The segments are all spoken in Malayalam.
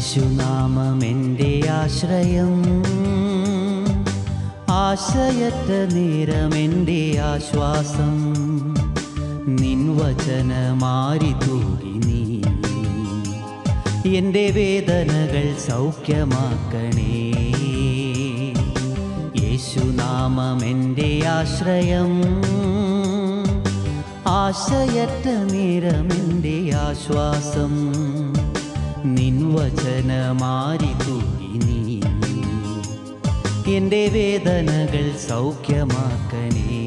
യേശുനാമം എൻ്റെ ആശ്രയം ആശയറ്റ നേരം എൻ്റെ ആശ്വാസം നിൻ വചനമാരി തൂകി നീ എൻ്റെ വേദനകൾ സൗഖ്യമാക്കണേ യേശുനാമം എൻ്റെ ആശ്രയം ആശയറ്റ നേരം എൻ്റെ ആശ്വാസം നിൻ വചനമാരി തൂകി നീ എൻ്റെ വേദനകൾ സൗഖ്യമാക്കണേ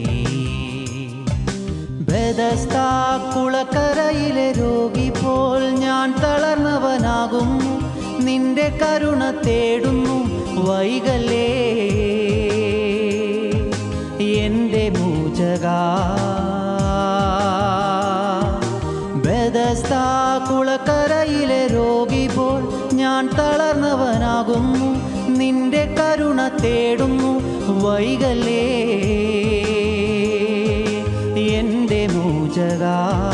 ബദസ്താ കുളക്കരയിലെ രോഗി പോൽ ഞാൻ തളർന്നവനാകും നിന്റെ കരുണ തേടുന്നു വൈകലേ എൻ്റെ മൂചക ബദസ്താ കുളക്കരയിലെ രോഗി പോൽ ഞാൻ തളർന്നവനാകുന്നു നിന്റെ കരുണ തേടുന്നു വൈകലേ എൻ്റെ മൂചക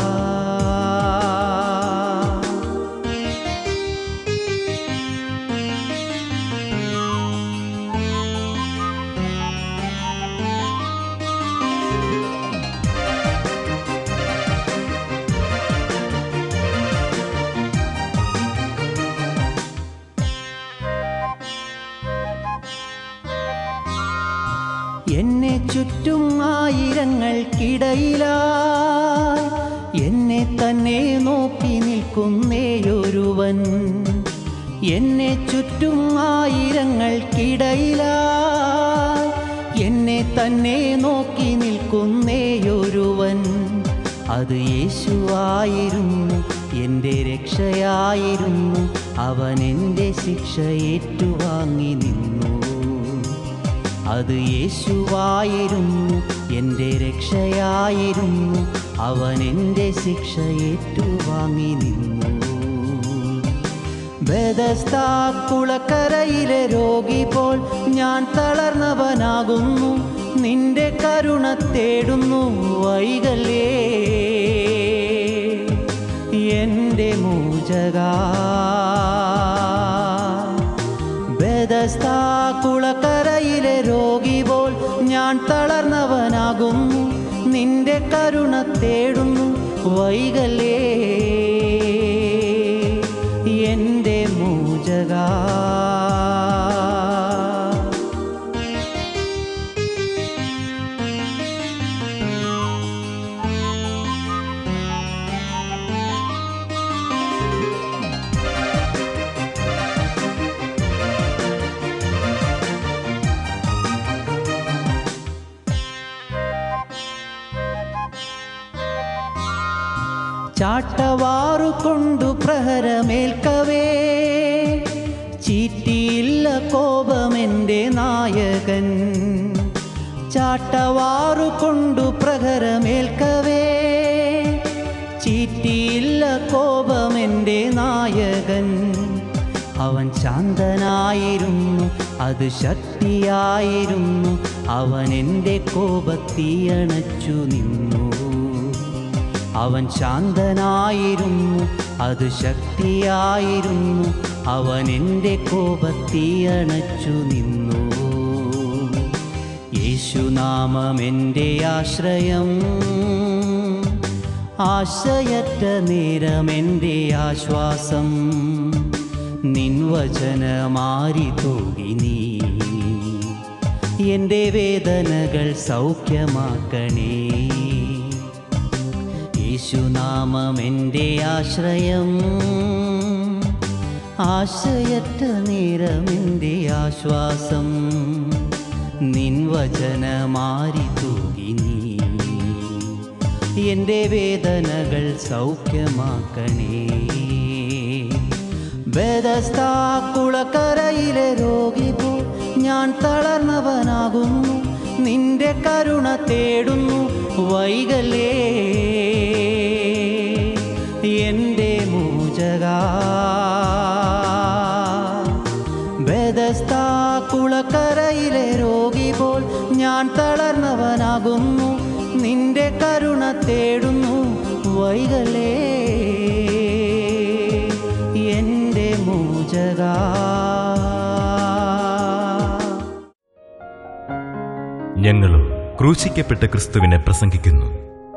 എന്നെ ചുറ്റും ആയിരങ്ങൾക്കിടയിലായി എന്നെ തന്നെ നോക്കി നിൽക്കുന്നേയൊരുവൻ എന്നെ ചുറ്റും ആയിരങ്ങൾക്കിടയിലായി എന്നെ തന്നെ നോക്കി നിൽക്കുന്നേയൊരുവൻ അത് യേശുവായിരുന്നു എൻ്റെ രക്ഷയായിരുന്നു അവൻ എൻ്റെ ശിക്ഷ ഏറ്റുവാങ്ങി നിന്നു അത് യേശുവായിരുന്നു എൻ്റെ രക്ഷയായിരുന്നു അവൻ എൻ്റെ ശിക്ഷ ഏറ്റുവാങ്ങി നിന്നു ബദസ്താ കുളക്കരയിലെ രോഗി പോൽ ഞാൻ തളർന്നവനാകുന്നു നിന്റെ കരുണ തേടുന്നു വൈകലേ എൻ്റെ മൂചക ബദസ്താ കുളക്കരയിലെ രോഗി പോൽ ഞാൻ തളർന്നവനാകുന്നു നിന്റെ കരുണ തേടുന്നു വൈകലേ എൻ്റെ മൂചക ചാട്ടവാറു കൊണ്ടു പ്രഹരമേൽക്കവേ ചീറ്റിയില്ല കോപമെൻ്റെ നായകൻ ചാട്ടവാറു കൊണ്ടു പ്രഹരമേൽക്കവേ ചീറ്റിയില്ല കോപമെൻ്റെ നായകൻ അവൻ ശാന്തനായിരുന്നു അത് ശക്തിയായിരുന്നു അവൻ എൻ്റെ കോപത്തീയണച്ചു നിന്നു അവൻ ശാന്തനായിരുന്നു അത് ശക്തിയായിരുന്നു അവൻ എൻ്റെ കോപത്തീയണച്ചു നിന്നു യേശുനാമം എൻ്റെ ആശ്രയം ആശയറ്റ നേരം എൻ്റെ ആശ്വാസം നിൻ വചനമാരി തൂകി നീ എൻ്റെ വേദനകൾ സൗഖ്യമാക്കണേ യേശുനാമം എൻ്റെ ആശ്രയം ആശയറ്റ നേരം എൻ്റെ ആശ്വാസം നിൻ വചനമാരി തൂകി നീ എൻ്റെ വേദനകൾ സൗഖ്യമാക്കണേ ബദസ്താ കുളക്കരയിലെ രോഗി പോ ഞാൻ തളർന്നവനാകുന്നു നിന്റെ കരുണ തേടുന്നു വൈകലേ എൻ്റെ മൂചക ബദസ്താ കുളക്കരയിലെ രോഗി പോൽ ഞാൻ തളർന്നവനാകുന്നു നിന്റെ കരുണ തേടുന്നു വൈകലേ എൻ്റെ മോചക ഞങ്ങളും ക്രൂശിക്കപ്പെട്ട ക്രിസ്തുവിനെ പ്രസംഗിക്കുന്നു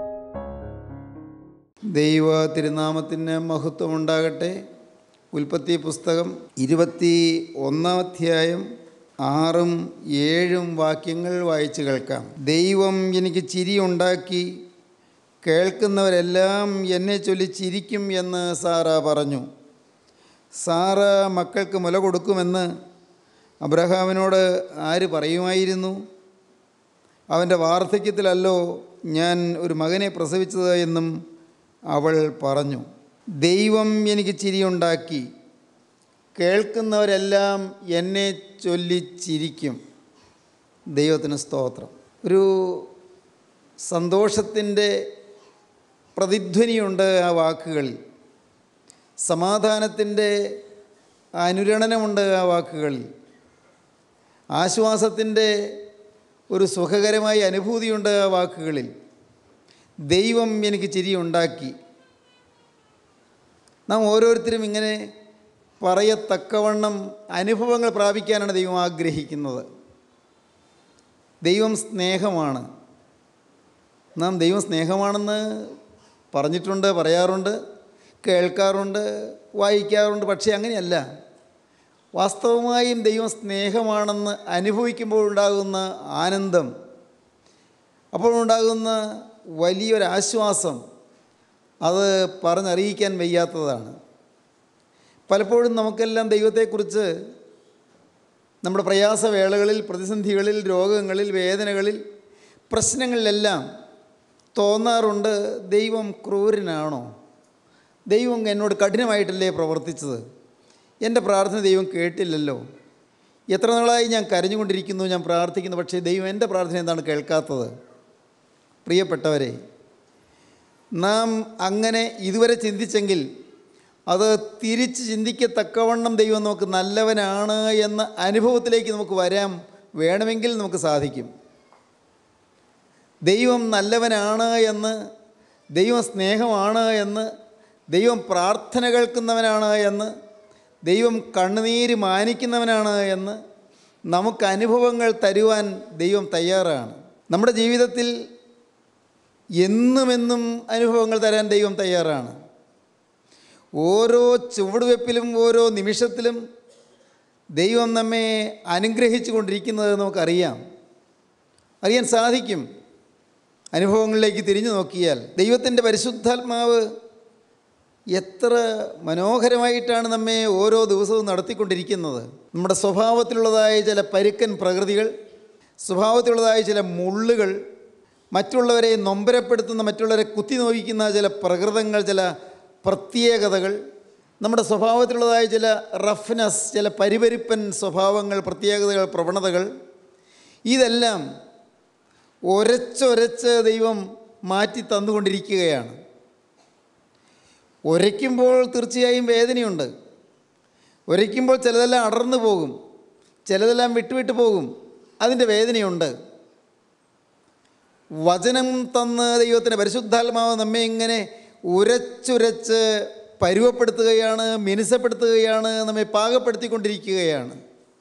ദൈവ തിരുനാമത്തിന് മഹത്വമുണ്ടാകട്ടെ ഉൽപ്പത്തി പുസ്തകം ഇരുപത്തി ഒന്നാം അധ്യായം ആറും ഏഴും വാക്യങ്ങൾ വായിച്ചു കേൾക്കാം ദൈവം എനിക്ക് ചിരി ഉണ്ടാക്കി കേൾക്കുന്നവരെല്ലാം എന്നെ ചൊല്ലി ചിരിക്കും എന്ന് സാറ പറഞ്ഞു സാറ മക്കൾക്ക് മുല കൊടുക്കുമെന്ന് അബ്രഹാമിനോട് ആര് പറയുമായിരുന്നു അവൻ്റെ വാർദ്ധക്യത്തിലല്ലോ ഞാൻ ഒരു മകനെ പ്രസവിച്ചത് എന്നും അവൾ പറഞ്ഞു ദൈവം എനിക്ക് ചിരിയുണ്ടാക്കി കേൾക്കുന്നവരെല്ലാം എന്നെ ചൊല്ലി ചിരിക്കും ദൈവത്തിന് സ്തോത്രം ഒരു സന്തോഷത്തിൻ്റെ പ്രതിധ്വനിയുണ്ട് ആ വാക്കുകളിൽ സമാധാനത്തിൻ്റെ അനുരണനമുണ്ട് ആ വാക്കുകളിൽ ആശ്വാസത്തിൻ്റെ ഒരു സുഖകരമായ അനുഭൂതിയുണ്ട് ആ വാക്കുകളിൽ ദൈവം എനിക്ക് ചിരിയുണ്ടാക്കി നാം ഓരോരുത്തരും ഇങ്ങനെ പറയത്തക്കവണ്ണം അനുഭവങ്ങൾ പ്രാപിക്കാനാണ് ദൈവം ആഗ്രഹിക്കുന്നത് ദൈവം സ്നേഹമാണ് നാം ദൈവം സ്നേഹമാണെന്ന് പറഞ്ഞിട്ടുണ്ട് പറയാറുണ്ട് കേൾക്കാറുണ്ട് വായിക്കാറുണ്ട് പക്ഷേ അങ്ങനെയല്ല വാസ്തവമായും ദൈവം സ്നേഹമാണെന്ന് അനുഭവിക്കുമ്പോൾ ഉണ്ടാകുന്ന ആനന്ദം അപ്പോഴുണ്ടാകുന്ന വലിയൊരാശ്വാസം അത് പറഞ്ഞറിയിക്കാൻ വയ്യാത്തതാണ് പലപ്പോഴും നമുക്കെല്ലാം ദൈവത്തെക്കുറിച്ച് നമ്മുടെ പ്രയാസവേളകളിൽ പ്രതിസന്ധികളിൽ രോഗങ്ങളിൽ വേദനകളിൽ പ്രശ്നങ്ങളിലെല്ലാം തോന്നാറുണ്ട് ദൈവം ക്രൂരനാണോ ദൈവം എന്നോട് കഠിനമായിട്ടല്ലേ പ്രവർത്തിച്ചത് എൻ്റെ പ്രാർത്ഥന ദൈവം കേട്ടില്ലല്ലോ എത്ര നാളായി ഞാൻ കരഞ്ഞുകൊണ്ടിരിക്കുന്നു ഞാൻ പ്രാർത്ഥിക്കുന്നു പക്ഷേ ദൈവം എൻ്റെ പ്രാർത്ഥന എന്താണ് കേൾക്കാത്തത് പ്രിയപ്പെട്ടവരെ നാം അങ്ങനെ ഇതുവരെ ചിന്തിച്ചെങ്കിൽ അത് തിരിച്ച് ചിന്തിക്കത്തക്കവണ്ണം ദൈവം നമുക്ക് നല്ലവനാണ് എന്ന അനുഭവത്തിലേക്ക് നമുക്ക് വരാം വേണമെങ്കിൽ നമുക്ക് സാധിക്കും ദൈവം നല്ലവനാണ് എന്ന് ദൈവം സ്നേഹമാണ് എന്ന് ദൈവം പ്രാർത്ഥന കേൾക്കുന്നവനാണ് എന്ന് ദൈവം കണ്ണുനീര് മാനിക്കുന്നവനാണ് എന്ന് നമുക്ക് അനുഭവങ്ങൾ തരുവാൻ ദൈവം തയ്യാറാണ് നമ്മുടെ ജീവിതത്തിൽ എന്നുമെന്നും അനുഭവങ്ങൾ തരാൻ ദൈവം തയ്യാറാണ് ഓരോ ചുവടുവെപ്പിലും ഓരോ നിമിഷത്തിലും ദൈവം നമ്മെ അനുഗ്രഹിച്ചു കൊണ്ടിരിക്കുന്നത് നമുക്കറിയാം അറിയാൻ സാധിക്കും അനുഭവങ്ങളിലേക്ക് തിരിഞ്ഞു നോക്കിയാൽ ദൈവത്തിൻ്റെ പരിശുദ്ധാത്മാവ് എത്ര മനോഹരമായിട്ടാണ് നമ്മെ ഓരോ ദിവസവും നടത്തിക്കൊണ്ടിരിക്കുന്നത് നമ്മുടെ സ്വഭാവത്തിലുള്ളതായ ചില പരുക്കൻ പ്രകൃതികൾ സ്വഭാവത്തിലുള്ളതായ ചില മുള്ളുകൾ മറ്റുള്ളവരെ നൊമ്പരപ്പെടുത്തുന്ന മറ്റുള്ളവരെ കുത്തി നോവിക്കുന്ന ചില പ്രകൃതങ്ങൾ ചില പ്രത്യേകതകൾ നമ്മുടെ സ്വഭാവത്തിലുള്ളതായ ചില റഫ്നെസ് ചില പരിപരിപ്പൻ സ്വഭാവങ്ങൾ പ്രത്യേകതകൾ പ്രവണതകൾ ഇതെല്ലാം ഒരച്ചൊരച്ച് ദൈവം മാറ്റി തന്നുകൊണ്ടിരിക്കുകയാണ് ഒരയ്ക്കുമ്പോൾ തീർച്ചയായും വേദനയുണ്ട് ഒരയ്ക്കുമ്പോൾ ചിലതെല്ലാം അടർന്നു പോകും ചിലതെല്ലാം വിട്ടുവിട്ട് പോകും അതിൻ്റെ വേദനയുണ്ട് വചനം തന്ന് ദൈവത്തിൻ്റെ പരിശുദ്ധാത്മാവ് നമ്മെ ഇങ്ങനെ ഉരച്ചുരച്ച് പരുവപ്പെടുത്തുകയാണ് മിനുസപ്പെടുത്തുകയാണ് നമ്മെ പാകപ്പെടുത്തിക്കൊണ്ടിരിക്കുകയാണ്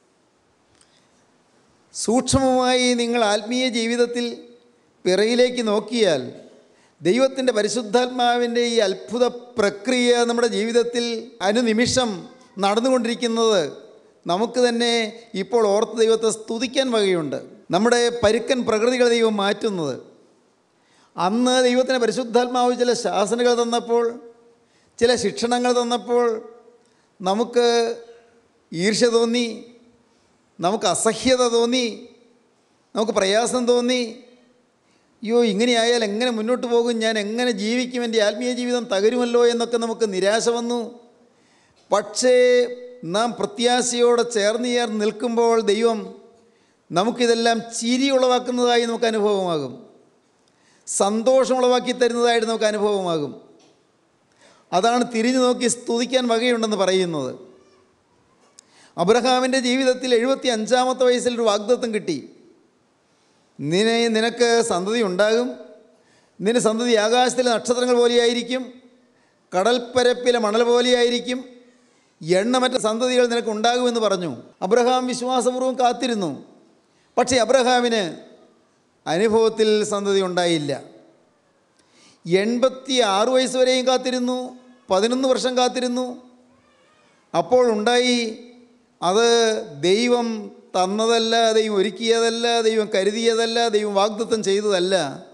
സൂക്ഷ്മമായി നിങ്ങൾ ആത്മീയ ജീവിതത്തിൽ പിറയിലേക്ക് നോക്കിയാൽ ദൈവത്തിൻ്റെ പരിശുദ്ധാത്മാവിൻ്റെ ഈ അത്ഭുത പ്രക്രിയ നമ്മുടെ ജീവിതത്തിൽ അനുനിമിഷം നടന്നുകൊണ്ടിരിക്കുന്നത് നമുക്ക് തന്നെ ഇപ്പോൾ ഓർത്ത് ദൈവത്തെ സ്തുതിക്കാൻ വകയുണ്ട് നമ്മുടെ പരുക്കൻ പ്രകൃതികൾ ദൈവം മാറ്റുന്നത് അന്ന് ദൈവത്തിന് പരിശുദ്ധാത്മാവ് ചില ശാസനകൾ തന്നപ്പോൾ ചില ശിക്ഷണങ്ങൾ തന്നപ്പോൾ നമുക്ക് ഈർഷ്യ തോന്നി നമുക്ക് അസഹ്യത തോന്നി നമുക്ക് പ്രയാസം തോന്നി അയ്യോ ഇങ്ങനെയായാൽ എങ്ങനെ മുന്നോട്ട് പോകും ഞാൻ എങ്ങനെ ജീവിക്കും എൻ്റെ ആത്മീയ ജീവിതം തകരുമല്ലോ എന്നൊക്കെ നമുക്ക് നിരാശ വന്നു പക്ഷേ നാം പ്രത്യാശയോടെ ചേർന്ന് ചേർന്ന് നിൽക്കുമ്പോൾ ദൈവം നമുക്കിതെല്ലാം ചിരി ഉളവാക്കുന്നതായി നമുക്ക് അനുഭവമാകും സന്തോഷം ഉളവാക്കി തരുന്നതായിട്ട് നമുക്ക് അനുഭവമാകും അതാണ് തിരിഞ്ഞു നോക്കി സ്തുതിക്കാൻ വകയുണ്ടെന്ന് പറയുന്നത് അബ്രഹാമിൻ്റെ ജീവിതത്തിൽ എഴുപത്തി അഞ്ചാമത്തെ വയസ്സിൽ ഒരു വാഗ്ദത്വം കിട്ടി നിന നിനക്ക് സന്തതി ഉണ്ടാകും നിന്റെ സന്തതി ആകാശത്തിലെ നക്ഷത്രങ്ങൾ പോലെയായിരിക്കും കടൽപ്പരപ്പിലെ മണൽ പോലെയായിരിക്കും എണ്ണമറ്റ സന്തതികൾ നിനക്ക് ഉണ്ടാകുമെന്ന് പറഞ്ഞു അബ്രഹാം വിശ്വാസപൂർവ്വം കാത്തിരുന്നു പക്ഷേ അബ്രഹാമിന് അനുഭവത്തിൽ സന്തതി ഉണ്ടായില്ല എൺപത്തി ആറ് വയസ്സ് വരെയും കാത്തിരുന്നു പതിനൊന്ന് വർഷം കാത്തിരുന്നു അപ്പോൾ ഉണ്ടായി അത് ദൈവം തന്നതല്ല ദൈവം ഒരുക്കിയതല്ല ദൈവം കരുതിയതല്ല ദൈവം വാഗ്ദത്തം ചെയ്തതല്ല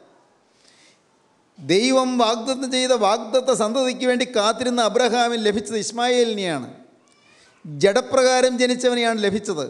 ദൈവം വാഗ്ദത്തം ചെയ്ത വാഗ്ദത്ത സന്തതിക്ക് വേണ്ടി കാത്തിരുന്ന അബ്രഹാമിന് ലഭിച്ചത് ഇസ്മായേലിനെയാണ് ജഡപ്രകാരം ജനിച്ചവനെയാണ് ലഭിച്ചത്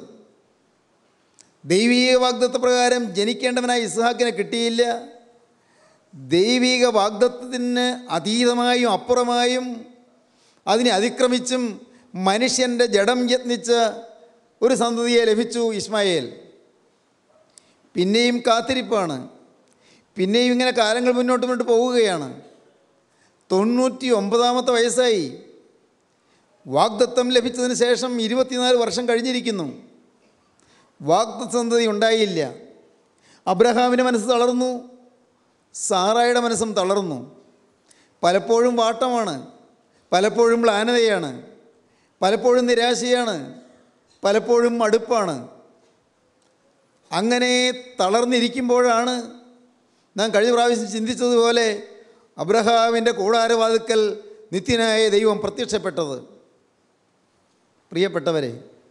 ദൈവീക വാഗ്ദത്ത പ്രകാരം ജനിക്കേണ്ടവനായ ഇസ്ഹാക്കിനെ കിട്ടിയില്ല ദൈവിക വാഗ്ദത്തത്തിന് അതീതമായും അപ്പുറമായും അതിനെ അതിക്രമിച്ചും മനുഷ്യൻ്റെ ജഡം യത്നിച്ച ഒരു സന്തതിയെ ലഭിച്ചു ഇസ്മായേൽ പിന്നെയും കാത്തിരിപ്പാണ് പിന്നെയും ഇങ്ങനെ കാലങ്ങൾ മുന്നോട്ട് മുന്നോട്ട് പോവുകയാണ് തൊണ്ണൂറ്റി ഒമ്പതാമത്തെ വയസ്സായി വാഗ്ദത്തം ലഭിച്ചതിന് ശേഷം ഇരുപത്തിനാല് വർഷം കഴിഞ്ഞിരിക്കുന്നു വാഗ്ദത്ത സന്തതി ഉണ്ടായില്ല അബ്രഹാമിൻ്റെ മനസ്സ് തളർന്നു സാറായുടെ മനസ്സും തളർന്നു പലപ്പോഴും വാട്ടമാണ് പലപ്പോഴും മ്ലാനതയാണ് പലപ്പോഴും നിരാശയാണ് പലപ്പോഴും മടുപ്പാണ് അങ്ങനെ തളർന്നിരിക്കുമ്പോഴാണ് നാം കഴിഞ്ഞ പ്രാവശ്യം ചിന്തിച്ചതുപോലെ അബ്രഹാമിൻ്റെ കൂടാരവാതുക്കൽ നിത്യനായ ദൈവം പ്രത്യക്ഷപ്പെട്ടത് പ്രിയപ്പെട്ടവരെ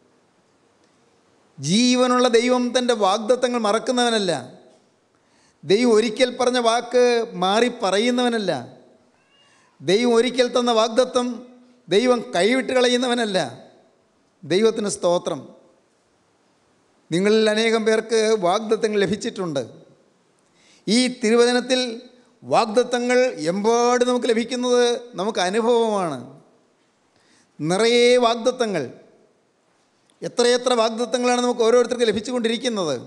ജീവനുള്ള ദൈവം തൻ്റെ വാഗ്ദത്തങ്ങൾ മറക്കുന്നവനല്ല ദൈവം ഒരിക്കൽ പറഞ്ഞ വാക്ക് മാറി പറയുന്നവനല്ല ദൈവം ഒരിക്കൽ തന്ന വാഗ്ദത്തം ദൈവം കൈവിട്ട് കളയുന്നവനല്ല ദൈവത്തിന് സ്തോത്രം നിങ്ങളിൽ അനേകം പേർക്ക് വാഗ്ദത്തങ്ങൾ ലഭിച്ചിട്ടുണ്ട് ഈ തിരുവചനത്തിൽ വാഗ്ദത്തങ്ങൾ എമ്പാട് നമുക്ക് ലഭിക്കുന്നത് നമുക്ക് അനുഭവമാണ് നിറയെ വാഗ്ദത്തങ്ങൾ എത്രയെത്ര വാഗ്ദത്തങ്ങളാണ് നമുക്ക് ഓരോരുത്തർക്ക് ലഭിച്ചുകൊണ്ടിരിക്കുന്നത്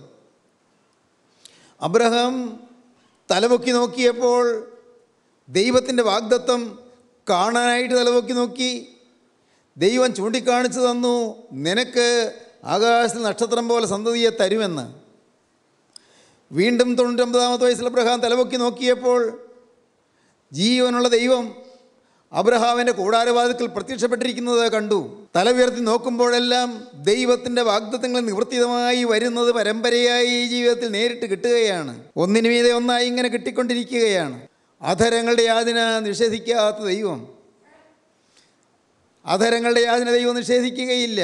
അബ്രഹാം തലപൊക്കി നോക്കിയപ്പോൾ ദൈവത്തിൻ്റെ വാഗ്ദത്തം കാണാനായിട്ട് തലപൊക്കി നോക്കി ദൈവം ചൂണ്ടിക്കാണിച്ചു തന്നു നിനക്ക് ആകാശത്തിൽ നക്ഷത്രം പോലെ സന്തതിയെ തരുമെന്ന് വീണ്ടും തൊണ്ണൂറ്റൊമ്പതാമത്തെ വയസ്സിൽ അബ്രഹാം തലപൊക്കി നോക്കിയപ്പോൾ ജീവനുള്ള ദൈവം അബ്രഹാമിൻ്റെ കൂടാരവാതിക്കൽ പ്രത്യക്ഷപ്പെട്ടിരിക്കുന്നത് കണ്ടു തല ഉയർത്തി നോക്കുമ്പോഴെല്ലാം ദൈവത്തിൻ്റെ വാഗ്ദത്തങ്ങൾ നിവർത്തിതമായി വരുന്നത് പരമ്പരയായി ഈ ജീവിതത്തിൽ നേരിട്ട് കിട്ടുകയാണ് ഒന്നിനു മീതെ ഒന്നായി ഇങ്ങനെ കിട്ടിക്കൊണ്ടിരിക്കുകയാണ് അധരങ്ങളുടെ യാതന നിഷേധിക്കാത്ത ദൈവം അധരങ്ങളുടെ യാതന ദൈവം നിഷേധിക്കുകയില്ല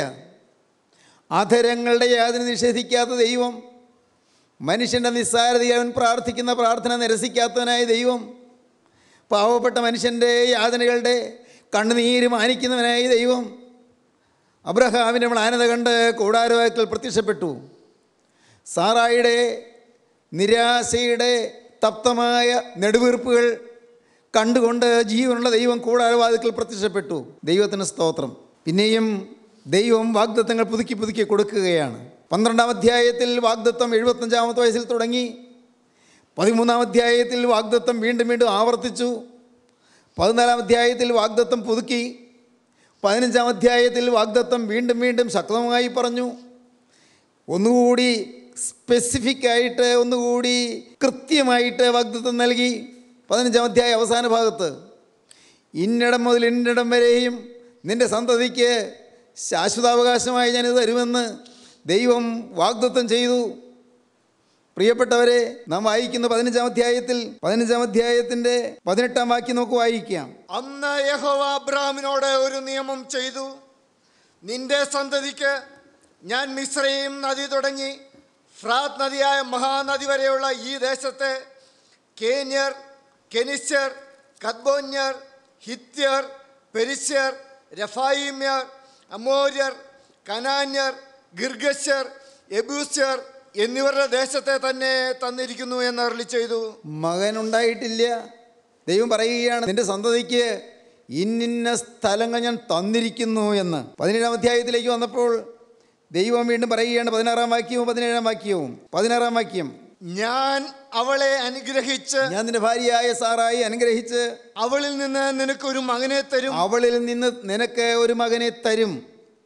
അധരങ്ങളുടെ യാതന നിഷേധിക്കാത്ത ദൈവം മനുഷ്യൻ്റെ നിസ്സാരതയിൽ അവൻ പ്രാർത്ഥിക്കുന്ന പ്രാർത്ഥന നിരസിക്കാത്തവനായ ദൈവം പാവപ്പെട്ട മനുഷ്യൻ്റെ യാതനകളുടെ കണ്ണുനീര് മാനിക്കുന്നവനായ ദൈവം അബ്രഹാമിൻ്റെ മ്ലാനത കണ്ട് കൂടാരവാക്കൽ പ്രത്യക്ഷപ്പെട്ടു സാറായുടെ നിരാശയുടെ തപ്തമായ നെടുവീർപ്പുകൾ കണ്ടുകൊണ്ട് ജീവനുള്ള ദൈവം കൂടാരവാതിക്കൽ പ്രത്യക്ഷപ്പെട്ടു ദൈവത്തിന് സ്തോത്രം പിന്നെയും ദൈവം വാഗ്ദത്തങ്ങൾ പുതുക്കി പുതുക്കി കൊടുക്കുകയാണ് പന്ത്രണ്ടാം അധ്യായത്തിൽ വാഗ്ദത്തം എഴുപത്തഞ്ചാമത്തെ വയസ്സിൽ തുടങ്ങി പതിമൂന്നാം അധ്യായത്തിൽ വാഗ്ദത്തം വീണ്ടും വീണ്ടും ആവർത്തിച്ചു പതിനാലാം അധ്യായത്തിൽ വാഗ്ദത്തം പുതുക്കി പതിനഞ്ചാം അധ്യായത്തിൽ വാഗ്ദത്തം വീണ്ടും വീണ്ടും ശക്തമായി പറഞ്ഞു ഒന്നുകൂടി സ്പെസിഫിക് ആയിട്ട് ഒന്നുകൂടി കൃത്യമായിട്ട് വാഗ്ദത്തം നൽകി പതിനഞ്ചാം അധ്യായ അവസാന ഭാഗത്ത് ഇന്നിടം മുതൽ ഇന്നിടം വരെയും നിൻ്റെ സന്തതിക്ക് ശാശ്വതാവകാശമായി ഞാനിത് തരുമെന്ന് ദൈവം വാഗ്ദത്തം ചെയ്തു പ്രിയപ്പെട്ടവരെ നാം വായിക്കുന്ന പതിനഞ്ചാം അധ്യായത്തിൽ പതിനഞ്ചാം അധ്യായത്തിൻ്റെ പതിനെട്ടാം വാക്യം നമുക്ക് വായിക്കാം അന്ന് യഹോവ അബ്രാമിനോട് ഒരു നിയമം ചെയ്തു നിന്റെ സന്തതിക്ക് ഞാൻ മിശ്രയും നദി തുടങ്ങി ഫ്രാത്ത് നദിയായ മഹാനദി വരെയുള്ള ഈ ദേശത്തെ കേന്യർ കെനിസ്യർ കദ്ബോന്യർ ഹിത്യർ പെരിസ്യർ രഫായിമ്യർ അമോര്യർ കനാന്യർ ഗിർഗശ്യർ എബൂസ്യർ എന്നിവരുടെ ദേശത്തെ തന്നെ തന്നിരിക്കുന്നു എന്ന് അരുളി ചെയ്തു മകനുണ്ടായിട്ടില്ല ദൈവം പറയുകയാണ് നിന്റെ സന്തതിക്ക് ഇന്നിന്ന സ്ഥലങ്ങൾ ഞാൻ തന്നിരിക്കുന്നു എന്ന് പതിനേഴാം അധ്യായത്തിലേക്ക് വന്നപ്പോൾ ദൈവം വീണ്ടും പറയുകയാണ് പതിനാറാം വാക്യവും പതിനേഴാം വാക്യവും പതിനാറാം വാക്യം ഞാൻ അവളെ അനുഗ്രഹിച്ച് ഞാൻ നിന്റെ ഭാര്യയായ സാറായി അനുഗ്രഹിച്ച് അവളിൽ നിന്ന് നിനക്കൊരു മകനെ തരും അവളിൽ നിന്ന് നിനക്ക് ഒരു മകനെ തരും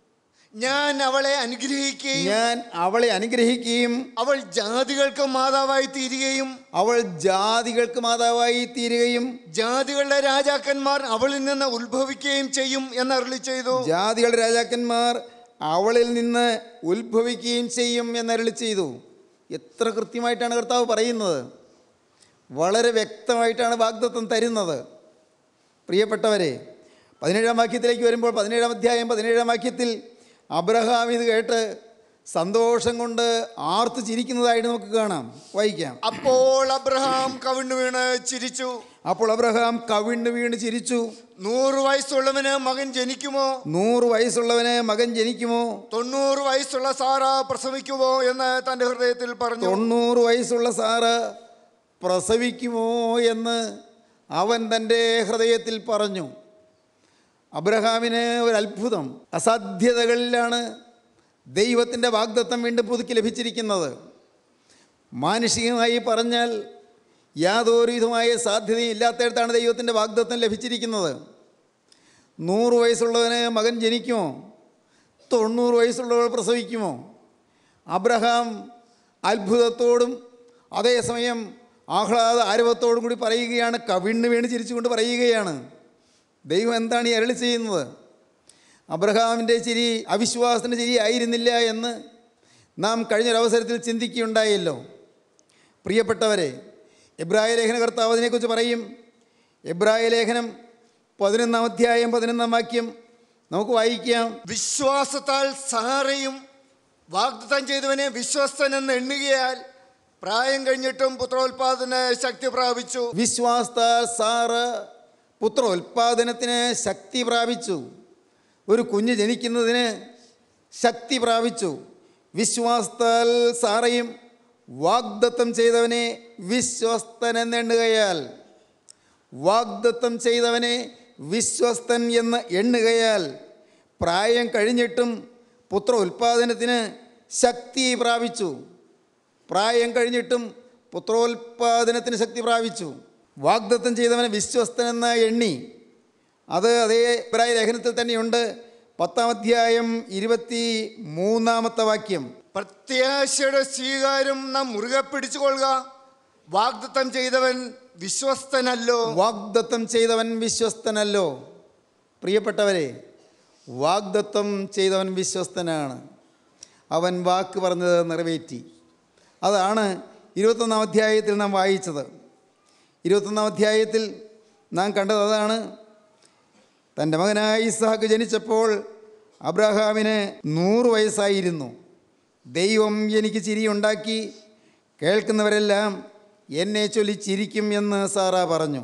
ഞാൻ അവളെ അനുഗ്രഹിക്കുകയും ഞാൻ അവളെ അനുഗ്രഹിക്കുകയും അവൾ ജാതികൾക്ക് മാതാവായി തീരുകയും അവൾ ജാതികൾക്ക് മാതാവായി തീരുകയും ജാതികളുടെ രാജാക്കന്മാർ അവളിൽ നിന്ന് ഉത്ഭവിക്കുകയും ചെയ്യും എന്ന് അരുളി ചെയ്തു ജാതികളുടെ രാജാക്കന്മാർ അവളിൽ നിന്ന് ഉത്ഭവിക്കുകയും ചെയ്യും എന്നരുളി ചെയ്തു എത്ര കൃത്യമായിട്ടാണ് കർത്താവ് പറയുന്നത് വളരെ വ്യക്തമായിട്ടാണ് വാഗ്ദത്വം തരുന്നത് പ്രിയപ്പെട്ടവരെ പതിനേഴാം വാക്യത്തിലേക്ക് വരുമ്പോൾ പതിനേഴാം അധ്യായം പതിനേഴാം വാക്യത്തിൽ അബ്രഹാം ഇത് കേട്ട് സന്തോഷം കൊണ്ട് ആർത്ത് ചിരിക്കുന്നതായിട്ട് നമുക്ക് കാണാം വായിക്കാം അപ്പോൾ അബ്രഹാം കവിണ്ണു വീണ് ചിരിച്ചു അപ്പോൾ അബ്രഹാം കവിണ്ണ് വീണ് ചിരിച്ചു നൂറ് വയസ്സുള്ളവന് മകൻ ജനിക്കുമോ നൂറ് വയസ്സുള്ളവന് മകൻ ജനിക്കുമോ തൊണ്ണൂറ് വയസ്സുള്ള സാറ പ്രസവിക്കുമോ എന്ന് തൻ്റെ ഹൃദയത്തിൽ പറഞ്ഞു തൊണ്ണൂറ് വയസ്സുള്ള സാറ് പ്രസവിക്കുമോ എന്ന് അവൻ തൻ്റെ ഹൃദയത്തിൽ പറഞ്ഞു അബ്രഹാമിന് ഒരു അത്ഭുതം അസാധ്യതകളിലാണ് ദൈവത്തിൻ്റെ വാഗ്ദത്തം വീണ്ടും പുതുക്കി ലഭിച്ചിരിക്കുന്നത് മാനുഷികമായി പറഞ്ഞാൽ യാതൊരു വിധമായ സാധ്യതയും ഇല്ലാത്തയിടത്താണ് ദൈവത്തിൻ്റെ വാഗ്ദത്തം ലഭിച്ചിരിക്കുന്നത് നൂറ് വയസ്സുള്ളവന് മകൻ ജനിക്കുമോ തൊണ്ണൂറ് വയസ്സുള്ളവൾ പ്രസവിക്കുമോ അബ്രഹാം അത്ഭുതത്തോടും അതേസമയം ആഹ്ലാദ ആരവത്തോടും കൂടി പറയുകയാണ് കവിണ്ണ് വീണ് ചിരിച്ചുകൊണ്ട് പറയുകയാണ് ദൈവം എന്താണ് ഈ അരളി ചെയ്യുന്നത് അബ്രഹാമിൻ്റെ ചിരി അവിശ്വാസത്തിൻ്റെ ചിരി ആയിരുന്നില്ല എന്ന് നാം കഴിഞ്ഞൊരവസരത്തിൽ ചിന്തിക്കുകയുണ്ടായല്ലോ പ്രിയപ്പെട്ടവരെ എബ്രായ ലേഖന കർത്താവ് അതിനെക്കുറിച്ച് പറയും എബ്രായ ലേഖനം പതിനൊന്നാം അധ്യായം പതിനൊന്നാം വാക്യം നമുക്ക് വായിക്കാം വിശ്വാസത്താൽ സാറയും വാഗ്ദത്തം ചെയ്തവനെ വിശ്വസ്തൻ എന്ന് എണ്ണുകയാൽ പ്രായം കഴിഞ്ഞിട്ടും പുത്രോത്പാദന ശക്തി പ്രാപിച്ചു വിശ്വാസത്താൽ സാറ് പുത്രോൽപാദനത്തിന് ശക്തി പ്രാപിച്ചു ഒരു കുഞ്ഞ് ജനിക്കുന്നതിന് ശക്തി പ്രാപിച്ചു വിശ്വാസത്താൽ സാറയും വാഗ്ദത്തം ചെയ്തവനെ വിശ്വസ്തൻ എന്നെണ്ണുകയാൽ വാഗ്ദത്തം ചെയ്തവനെ വിശ്വസ്തൻ എന്ന് എണ്ണുകയാൽ പ്രായം കഴിഞ്ഞിട്ടും പുത്ര ഉൽപാദനത്തിന് ശക്തി പ്രാപിച്ചു പ്രായം കഴിഞ്ഞിട്ടും പുത്രോൽപാദനത്തിന് ശക്തി പ്രാപിച്ചു വാഗ്ദത്തം ചെയ്തവനെ വിശ്വസ്തനെന്ന എണ്ണി അത് അതേ പ്രായ ലേഖനത്തിൽ തന്നെയുണ്ട് പത്താം അധ്യായം ഇരുപത്തി മൂന്നാമത്തെ വാക്യം പ്രത്യാശയുടെ സ്വീകാരം നാം മുറുകെ പിടിച്ചുകൊള്ളുക വാഗ്ദത്തം ചെയ്തവൻ വിശ്വസ്തനല്ലോ വാഗ്ദത്തം ചെയ്തവൻ വിശ്വസ്തനല്ലോ പ്രിയപ്പെട്ടവരെ വാഗ്ദത്തം ചെയ്തവൻ വിശ്വസ്തനാണ് അവൻ വാക്ക് പറഞ്ഞത് നിറവേറ്റി അതാണ് ഇരുപത്തൊന്നാം അധ്യായത്തിൽ നാം വായിച്ചത് ഇരുപത്തൊന്നാം അധ്യായത്തിൽ നാം കണ്ടത് അതാണ് തൻ്റെ മകനായ ഇസ്ഹാക്ക് ജനിച്ചപ്പോൾ അബ്രഹാമിന് നൂറ് വയസ്സായിരുന്നു ദൈവം എനിക്ക് ചിരിയുണ്ടാക്കി കേൾക്കുന്നവരെല്ലാം എന്നെ ചൊല്ലി ചിരിക്കും എന്ന് സാറ പറഞ്ഞു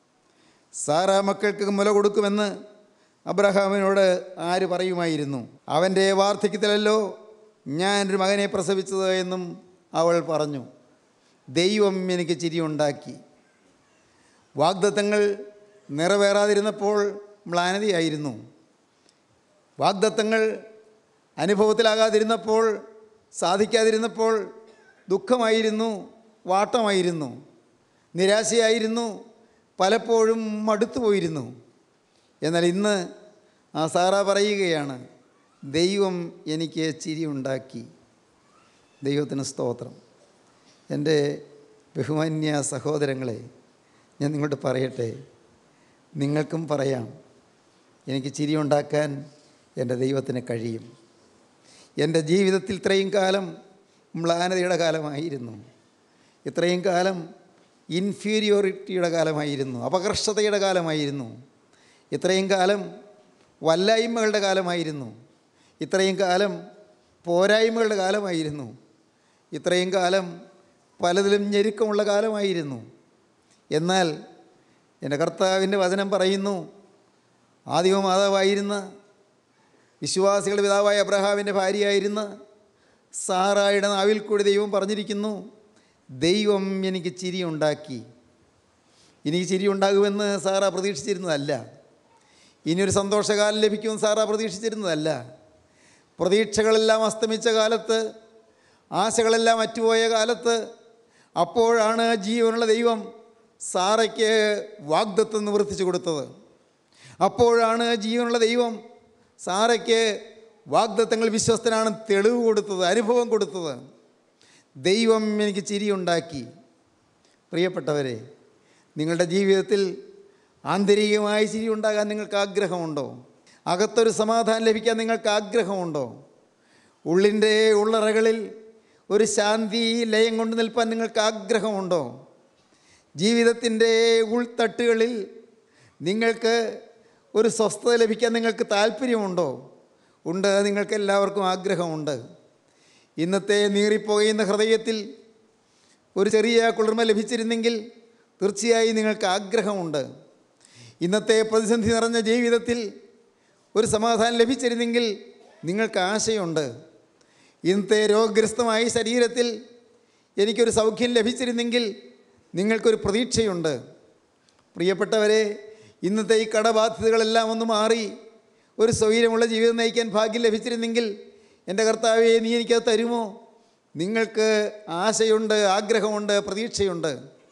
സാറ മക്കൾക്ക് മുല കൊടുക്കുമെന്ന് അബ്രഹാമിനോട് ആര് പറയുമായിരുന്നു അവൻ്റെ വാർദ്ധക്യത്തിലല്ലോ ഞാനൊരു മകനെ പ്രസവിച്ചത് എന്നും അവൾ പറഞ്ഞു ദൈവം എനിക്ക് ചിരിയുണ്ടാക്കി വാഗ്ദത്തങ്ങൾ നിറവേറാതിരുന്നപ്പോൾ മ്ലാനതയായിരുന്നു വാഗ്ദത്തങ്ങൾ അനുഭവത്തിലാകാതിരുന്നപ്പോൾ സാധിക്കാതിരുന്നപ്പോൾ ദുഃഖമായിരുന്നു വാട്ടമായിരുന്നു നിരാശയായിരുന്നു പലപ്പോഴും മടുത്തു പോയിരുന്നു എന്നാൽ ഇന്ന് ആ സാറ പറയുകയാണ് ദൈവം എനിക്ക് ചിരി ഉണ്ടാക്കി ദൈവത്തിന് സ്തോത്രം എൻ്റെ ബഹുമാന്യ സഹോദരങ്ങളെ ഞാൻ നിങ്ങളോട് പറയട്ടെ നിങ്ങൾക്കും പറയാം എനിക്ക് ചിരി ഉണ്ടാക്കാൻ എൻ്റെ ദൈവത്തിന് കഴിയും എൻ്റെ ജീവിതത്തിൽ ഇത്രയും കാലം മ്ലാനതയുടെ കാലമായിരുന്നു ഇത്രയും കാലം ഇൻഫീരിയോറിറ്റിയുടെ കാലമായിരുന്നു അപകർഷതയുടെ കാലമായിരുന്നു ഇത്രയും കാലം വല്ലായ്മകളുടെ കാലമായിരുന്നു ഇത്രയും കാലം പോരായ്മകളുടെ കാലമായിരുന്നു ഇത്രയും കാലം പലതിലും ഞെരുക്കമുള്ള കാലമായിരുന്നു എന്നാൽ എൻ്റെ കർത്താവിൻ്റെ വചനം പറയുന്നു ആദിമ മാതാവായിരുന്ന വിശ്വാസികളുടെ പിതാവായ അബ്രഹാമിൻ്റെ ഭാര്യയായിരുന്ന സാറായുടെ നാവിൽ കൂടി ദൈവം പറഞ്ഞിരിക്കുന്നു ദൈവം എനിക്ക് ചിരി ഉണ്ടാക്കി എനിക്ക് ചിരി ഉണ്ടാകുമെന്ന് സാറ പ്രതീക്ഷിച്ചിരുന്നതല്ല ഇനിയൊരു സന്തോഷകാലം ലഭിക്കുമെന്ന് സാറ പ്രതീക്ഷിച്ചിരുന്നതല്ല പ്രതീക്ഷകളെല്ലാം അസ്തമിച്ച കാലത്ത് ആശകളെല്ലാം അറ്റുപോയ കാലത്ത് അപ്പോഴാണ് ജീവനുള്ള ദൈവം സാറയ്ക്ക് വാഗ്ദത്വം നിവർത്തിച്ചു കൊടുത്തത് അപ്പോഴാണ് ജീവനുള്ള ദൈവം സാറയ്ക്ക് വാഗ്ദത്തങ്ങൾ വിശ്വസ്തനാണ് തെളിവ് കൊടുത്തത് അനുഭവം കൊടുത്തത് ദൈവം എനിക്ക് ചിരിയുണ്ടാക്കി പ്രിയപ്പെട്ടവരെ നിങ്ങളുടെ ജീവിതത്തിൽ ആന്തരികമായ ചിരി ഉണ്ടാകാൻ നിങ്ങൾക്ക് ആഗ്രഹമുണ്ടോ അകത്തൊരു സമാധാനം ലഭിക്കാൻ നിങ്ങൾക്ക് ആഗ്രഹമുണ്ടോ ഉള്ളിൻ്റെ ഉള്ളറകളിൽ ഒരു ശാന്തി ലയം കൊണ്ട് നിൽപ്പാൻ നിങ്ങൾക്ക് ആഗ്രഹമുണ്ടോ ജീവിതത്തിൻ്റെ ഉൾത്തട്ടുകളിൽ നിങ്ങൾക്ക് ഒരു സ്വസ്ഥത ലഭിക്കാൻ നിങ്ങൾക്ക് താല്പര്യമുണ്ടോ ഉണ്ട് നിങ്ങൾക്ക് എല്ലാവർക്കും ആഗ്രഹമുണ്ട് ഇന്നത്തെ നീറിപ്പോകുന്ന ഹൃദയത്തിൽ ഒരു ചെറിയ കുളിർമ ലഭിച്ചിരുന്നെങ്കിൽ തീർച്ചയായും നിങ്ങൾക്ക് ആഗ്രഹമുണ്ട് ഇന്നത്തെ പ്രതിസന്ധി നിറഞ്ഞ ജീവിതത്തിൽ ഒരു സമാധാനം ലഭിച്ചിരുന്നെങ്കിൽ നിങ്ങൾക്ക് ആശയുണ്ട് ഇന്നത്തെ രോഗഗ്രസ്തമായ ശരീരത്തിൽ എനിക്കൊരു സൗഖ്യം ലഭിച്ചിരുന്നെങ്കിൽ നിങ്ങൾക്കൊരു പ്രതീക്ഷയുണ്ട് പ്രിയപ്പെട്ടവരെ ഇന്നത്തെ ഈ കടബാധ്യതകളെല്ലാം ഒന്ന് മാറി ഒരു സ്വൈര്യമുള്ള ജീവിതം നയിക്കാൻ ഭാഗ്യം ലഭിച്ചിരുന്നെങ്കിൽ എൻ്റെ കർത്താവെ നീ എനിക്കത് തരുമോ നിങ്ങൾക്ക് ആശയുണ്ട് ആഗ്രഹമുണ്ട് പ്രതീക്ഷയുണ്ട്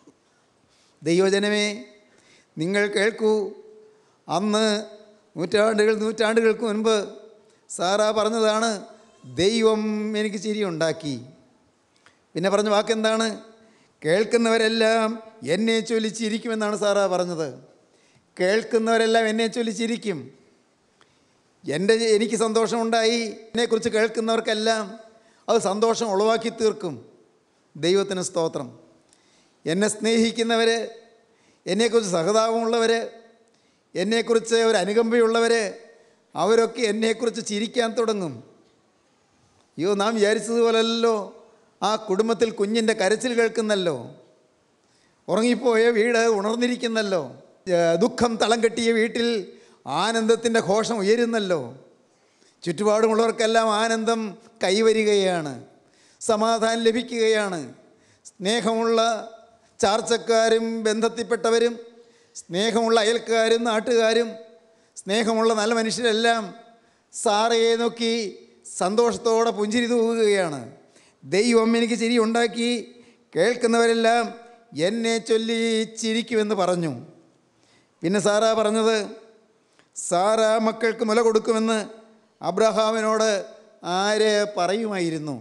ദൈവജനമേ നിങ്ങൾ കേൾക്കൂ അന്ന് നൂറ്റാണ്ടുകൾ നൂറ്റാണ്ടുകൾക്ക് മുൻപ് സാറാ പറഞ്ഞതാണ് ദൈവം എനിക്ക് ചിരിയുണ്ടാക്കി പിന്നെ പറഞ്ഞ വാക്കെന്താണ് കേൾക്കുന്നവരെല്ലാം എന്നെ ചൊല്ലി ചിരിക്കുമെന്നാണ് സാറാ പറഞ്ഞത് കേൾക്കുന്നവരെല്ലാം എന്നെ ചൊല്ലി ചിരിക്കും എൻ്റെ എനിക്ക് സന്തോഷമുണ്ടായി എന്നെക്കുറിച്ച് കേൾക്കുന്നവർക്കെല്ലാം അത് സന്തോഷം ഉളവാക്കി തീർക്കും ദൈവത്തിന് സ്തോത്രം എന്നെ സ്നേഹിക്കുന്നവർ എന്നെക്കുറിച്ച് സഹതാപമുള്ളവർ എന്നെക്കുറിച്ച് ഒരു അനുകമ്പയുള്ളവർ അവരൊക്കെ എന്നെക്കുറിച്ച് ചിരിക്കാൻ തുടങ്ങും അയ്യോ നാം വിചാരിച്ചതുപോലല്ലോ ആ കുടുംബത്തിൽ കുഞ്ഞിൻ്റെ കരച്ചിൽ കേൾക്കുന്നല്ലോ ഉറങ്ങിപ്പോയ വീട് ഉണർന്നിരിക്കുന്നല്ലോ ഏ, ദുഃഖം തളം കെട്ടിയ വീട്ടിൽ ആനന്ദത്തിൻ്റെ ഘോഷം ഉയരുന്നല്ലോ ചുറ്റുപാടുമുള്ളവർക്കെല്ലാം ആനന്ദം കൈവരികയാണ് സമാധാനം ലഭിക്കുകയാണ് സ്നേഹമുള്ള ചാർച്ചക്കാരും ബന്ധത്തിൽപ്പെട്ടവരും സ്നേഹമുള്ള അയൽക്കാരും നാട്ടുകാരും സ്നേഹമുള്ള നല്ല മനുഷ്യരെല്ലാം സാറയെ നോക്കി സന്തോഷത്തോടെ പുഞ്ചിരി തൂകുകയാണ് ദൈവം എനിക്ക് ചിരി ഉണ്ടാക്കി കേൾക്കുന്നവരെല്ലാം എന്നെ ചൊല്ലി ചിരിക്കുമെന്ന് പറഞ്ഞു പിന്നെ സാറാ പറഞ്ഞത് സാറാ മക്കൾക്ക് മുല കൊടുക്കുമെന്ന് അബ്രഹാമിനോട് ആര് പറയുമായിരുന്നു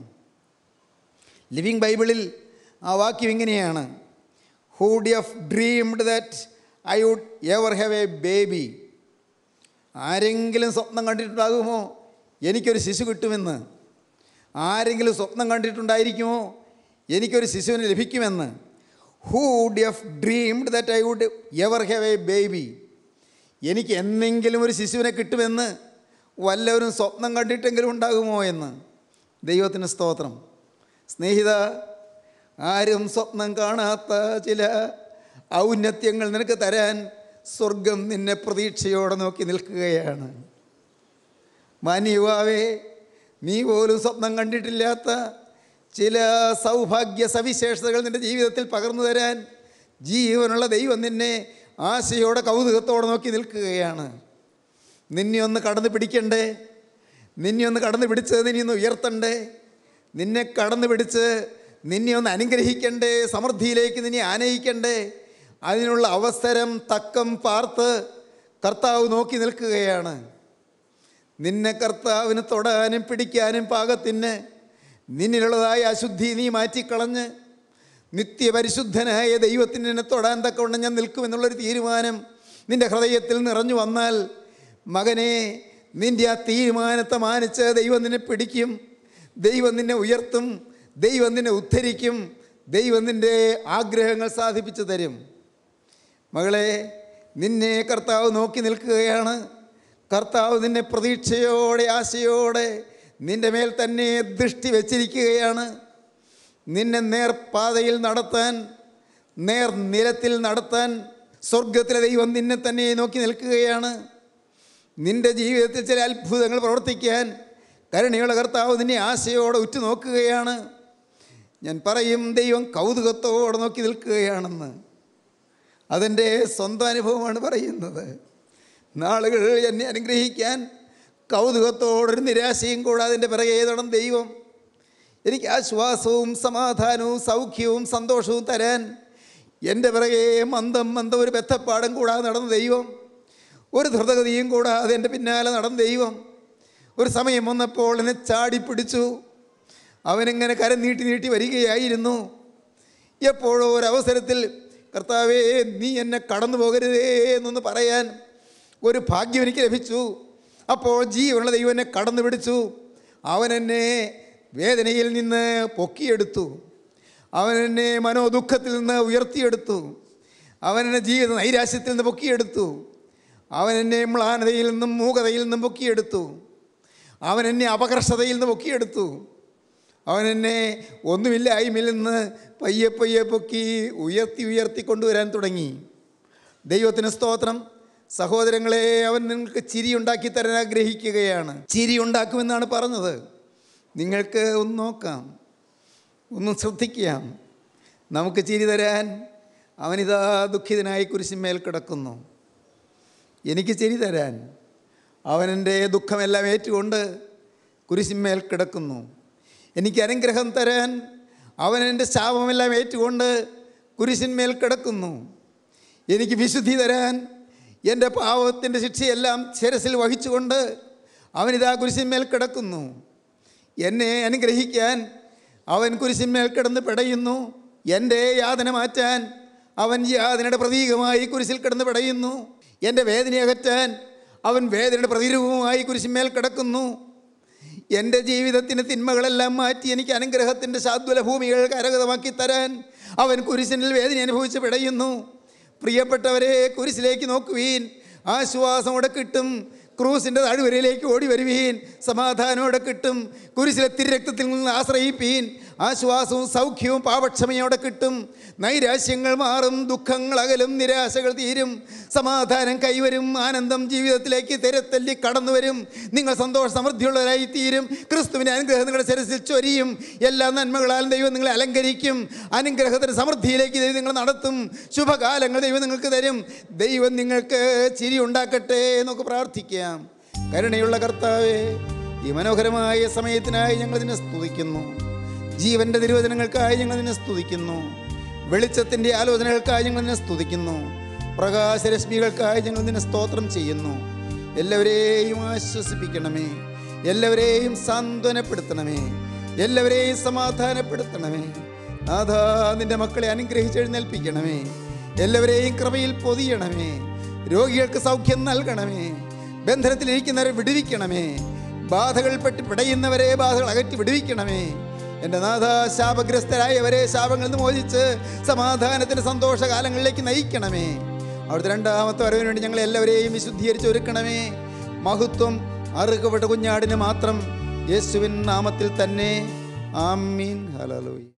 ലിവിങ് ബൈബിളിൽ ആ വാക്യം ഇങ്ങനെയാണ് who'd have dreamed that I would ever have a baby ആരെങ്കിലും സ്വപ്നം കണ്ടിട്ടുണ്ടാകുമോ എനിക്കൊരു ശിശു കിട്ടുമെന്ന് ആരെങ്കിലും സ്വപ്നം കണ്ടിട്ടുണ്ടായിരിക്കുമോ എനിക്കൊരു ശിശുവിന് ലഭിക്കുമെന്ന് who'd have dreamed that I would ever have a baby എനിക്ക് എന്തെങ്കിലും ഒരു ശിശുവിനെ കിട്ടുമെന്ന് വല്ലവരും സ്വപ്നം കണ്ടിട്ടെങ്കിലും ഉണ്ടാകുമോ എന്ന് ദൈവത്തിന് സ്തോത്രം സ്നേഹിത ആരും സ്വപ്നം കാണാത്ത ചില ഔന്നത്യങ്ങൾ നിനക്ക് തരാൻ സ്വർഗം നിന്നെ പ്രതീക്ഷയോടെ നോക്കി നിൽക്കുകയാണ് മാന്യയുവാവേ നീ പോലും സ്വപ്നം കണ്ടിട്ടില്ലാത്ത ചില സൗഭാഗ്യ സവിശേഷതകൾ നിൻ്റെ ജീവിതത്തിൽ പകർന്നു തരാൻ ജീവനുള്ള ദൈവം നിന്നെ ആശയോടെ കൗതുകത്തോടെ നോക്കി നിൽക്കുകയാണ് നിന്നെ ഒന്ന് കടന്നു പിടിക്കണ്ടേ നിന്നെ ഒന്ന് കടന്നു പിടിച്ച് നിന്നെ ഒന്ന് ഉയർത്തണ്ടേ നിന്നെ കടന്നു പിടിച്ച് നിന്നെ ഒന്ന് അനുഗ്രഹിക്കണ്ടേ സമൃദ്ധിയിലേക്ക് നിന്നെ ആനയിക്കണ്ടേ അതിനുള്ള അവസരം തക്കം പാർത്ത് കർത്താവ് നോക്കി നിൽക്കുകയാണ് നിന്നെ കർത്താവിന് തൊടാനും പിടിക്കാനും പാകത്തിന് നിന്നിലുള്ളതായ അശുദ്ധി നീ മാറ്റിക്കളഞ്ഞ് നിത്യപരിശുദ്ധനായ ദൈവത്തിന് എന്നെ തൊടാൻ തക്കവണ്ണം ഞാൻ നിൽക്കുമെന്നുള്ളൊരു തീരുമാനം നിൻ്റെ ഹൃദയത്തിൽ നിറഞ്ഞു വന്നാൽ മകനെ നിൻ്റെ ആ തീരുമാനത്തെ മാനിച്ച് ദൈവം നിന്നെ പിടിക്കും ദൈവം നിന്നെ ഉയർത്തും ദൈവം നിന്നെ ഉദ്ധരിക്കും ദൈവം നിൻ്റെ ആഗ്രഹങ്ങൾ സാധിപ്പിച്ചു തരും മകളെ നിന്നെ കർത്താവ് നോക്കി നിൽക്കുകയാണ് കർത്താവ് നിന്നെ പ്രതീക്ഷയോടെ ആശയോടെ നിൻ്റെ മേൽ തന്നെ ദൃഷ്ടി വച്ചിരിക്കുകയാണ് നിന്നെ നേർപാതയിൽ നടത്താൻ നേർ നിലത്തിൽ നടത്താൻ സ്വർഗത്തിലെ ദൈവം നിന്നെ തന്നെ നോക്കി നിൽക്കുകയാണ് നിൻ്റെ ജീവിതത്തിൽ ചില അത്ഭുതങ്ങൾ പ്രവർത്തിക്കാൻ കരുണയുള്ള കർത്താവ് നിന്നെ ആശയോടെ ഉറ്റുനോക്കുകയാണ് ഞാൻ പറയും ദൈവം കൗതുകത്തോടെ നോക്കി നിൽക്കുകയാണെന്ന് അതെൻ്റെ സ്വന്തം അനുഭവമാണ് പറയുന്നത് നാളുകൾ എന്നെ അനുഗ്രഹിക്കാൻ കൗതുകത്തോടൊരു നിരാശയും കൂടാതെ എൻ്റെ പിറകെ ഏതണം ദൈവം എനിക്ക് ആശ്വാസവും സമാധാനവും സൗഖ്യവും സന്തോഷവും തരാൻ എൻ്റെ പിറകെ മന്ദം മന്ദം ഒരു ബന്ധപ്പാടും കൂടാതെ നടന്ന ദൈവം ഒരു ധൃതഗതിയും കൂടാതെ എൻ്റെ പിന്നാലെ നടന്ന ദൈവം ഒരു സമയം വന്നപ്പോൾ എന്നെ ചാടിപ്പിടിച്ചു അവനിങ്ങനെ കരം നീട്ടി നീട്ടി വരികയായിരുന്നു എപ്പോഴോ ഒരവസരത്തിൽ കർത്താവേ നീ എന്നെ കടന്നു പോകരുതേ എന്നൊന്ന് പറയാൻ ഒരു ഭാഗ്യം എനിക്ക് ലഭിച്ചു അപ്പോൾ ജീവനുള്ള ദൈവം എന്നെ കടന്നു പിടിച്ചു അവൻ എന്നെ വേദനയിൽ നിന്ന് പൊക്കിയെടുത്തു അവൻ എന്നെ മനോദുഃഖത്തിൽ നിന്ന് ഉയർത്തിയെടുത്തു അവൻ എന്നെ ജീവിത നൈരാശ്യത്തിൽ നിന്ന് പൊക്കിയെടുത്തു അവൻ എന്നെ മ്ലാനതയിൽ നിന്നും മൂകതയിൽ നിന്നും പൊക്കിയെടുത്തു അവൻ എന്നെ അപകർഷതയിൽ നിന്ന് പൊക്കിയെടുത്തു അവൻ എന്നെ ഒന്നുമില്ലായ്മയിൽ നിന്ന് പയ്യെ പയ്യെ പൊക്കി ഉയർത്തി ഉയർത്തി കൊണ്ടുവരാൻ തുടങ്ങി ദൈവത്തിന് സ്തോത്രം സഹോദരങ്ങളെ അവൻ നിങ്ങൾക്ക് ചിരി ഉണ്ടാക്കി തരാൻ ആഗ്രഹിക്കുകയാണ് ചിരി ഉണ്ടാക്കുമെന്നാണ് പറഞ്ഞത് നിങ്ങൾക്ക് ഒന്ന് നോക്കാം ഒന്ന് ശ്രദ്ധിക്കാം നമുക്ക് ചിരി തരാൻ അവനിതാ ദുഃഖിതനായി കുരിശിന്മേൽ കിടക്കുന്നു എനിക്ക് ചിരി തരാൻ അവനെൻ്റെ ദുഃഖമെല്ലാം ഏറ്റുകൊണ്ട് കുരിശിന്മേൽ കിടക്കുന്നു എനിക്ക് അനുഗ്രഹം തരാൻ അവൻ എൻ്റെ ശാപമെല്ലാം ഏറ്റുകൊണ്ട് കുരിശിന്മേൽ കിടക്കുന്നു എനിക്ക് വിശുദ്ധി തരാൻ എൻ്റെ പാവത്തിൻ്റെ ശിക്ഷയെല്ലാം ശിരസിൽ വഹിച്ചുകൊണ്ട് അവനിതാ കുരിശിന്മേൽ കിടക്കുന്നു എന്നെ അനുഗ്രഹിക്കാൻ അവൻ കുരിശിന്മേൽ കിടന്ന് പിടയുന്നു എൻ്റെ യാതന മാറ്റാൻ അവൻ യാതനയുടെ പ്രതീകമായി കുരിശിൽ കിടന്ന് പിടയുന്നു എൻ്റെ വേദന അകറ്റാൻ അവൻ വേദനയുടെ പ്രതിരൂപമായി കുരിശിന്മേൽ കിടക്കുന്നു എൻ്റെ ജീവിതത്തിന് തിന്മകളെല്ലാം മാറ്റി എനിക്ക് അനുഗ്രഹത്തിൻ്റെ ശാദ്വല ഭൂമികൾ കരഗതമാക്കി തരാൻ അവൻ കുരിശിനിൽ വേദന അനുഭവിച്ച് പിടയുന്നു പ്രിയപ്പെട്ടവരെ കുരിശിലേക്ക് നോക്കുവീൻ ആശ്വാസമോടെ കിട്ടും ക്രൂസിൻ്റെ താഴ്വരയിലേക്ക് ഓടി വരുവീൻ സമാധാനമോടെ കിട്ടും കുരിശിലെ തിരക്തത്തിൽ നിന്ന് ആശ്രയിപ്പീൻ ആശ്വാസവും സൗഖ്യവും പാപക്ഷമയോടെ കിട്ടും നൈരാശ്യങ്ങൾ മാറും ദുഃഖങ്ങൾ അകലും നിരാശകൾ തീരും സമാധാനം കൈവരും ആനന്ദം ജീവിതത്തിലേക്ക് തിരത്തല്ലി കടന്നു വരും നിങ്ങൾ സന്തോഷ സമൃദ്ധിയുള്ളവരായി തീരും ക്രിസ്തുവിൻ്റെ അനുഗ്രഹം നിങ്ങളുടെ ശിരസിൽ ചൊരിയും എല്ലാ നന്മകളാലും ദൈവം നിങ്ങളെ അലങ്കരിക്കും അനുഗ്രഹത്തിൻ്റെ സമൃദ്ധിയിലേക്ക് ദൈവം നിങ്ങൾ നടത്തും ശുഭകാലങ്ങൾ ദൈവം നിങ്ങൾക്ക് തരും ദൈവം നിങ്ങൾക്ക് ചിരി ഉണ്ടാക്കട്ടെ എന്നൊക്കെ പ്രാർത്ഥിക്കാം കരുണയുള്ള കർത്താവേ ഈ മനോഹരമായ സമയത്തിനായി ഞങ്ങൾ നിന്നെ സ്തുതിക്കുന്നു ജീവന്റെ തിരുവചനങ്ങൾക്കായി ഞങ്ങൾ നിന്നെ സ്തുതിക്കുന്നു വെളിച്ചത്തിൻ്റെ ആലോചനകൾക്കായി ഞങ്ങൾ നിന്നെ സ്തുതിക്കുന്നു പ്രകാശരശ്മികൾക്കായി ഞങ്ങൾ നിന്നെ സ്തോത്രം ചെയ്യുന്നു എല്ലാവരെയും ആശ്വസിപ്പിക്കണമേ എല്ലാവരെയും സാന്ത്വനപ്പെടുത്തണമേ എല്ലാവരെയും സമാധാനപ്പെടുത്തണമേ നാഥാ നിന്റെ മക്കളെ അനുഗ്രഹിച്ച് എഴുന്നേൽപ്പിക്കണമേ എല്ലാവരെയും കൃപയിൽ പൊതിയണമേ രോഗികൾക്ക് സൗഖ്യം നൽകണമേ ബന്ധനത്തിലിരിക്കുന്നവരെ വിടുവിക്കണമേ ബാധകൾപ്പെട്ട് പിടയുന്നവരെ ബാധകൾ അകറ്റി വിടുവിക്കണമേ എൻ്റെ നാഥ ശാപഗ്രസ്തരായവരെ ശാപങ്ങളിൽ നിന്ന് മോചിച്ച് സമാധാനത്തിന് സന്തോഷകാലങ്ങളിലേക്ക് നയിക്കണമേ അവിടുത്തെ രണ്ടാമത്തെ വരവിന് വേണ്ടി ഞങ്ങൾ എല്ലാവരെയും വിശുദ്ധീകരിച്ച് ഒരുക്കണമേ മഹത്വം അറുകപ്പെട്ട കുഞ്ഞാടിന് മാത്രം യേശുവിൻ നാമത്തിൽ തന്നെ ആമീൻ ഹലലോയി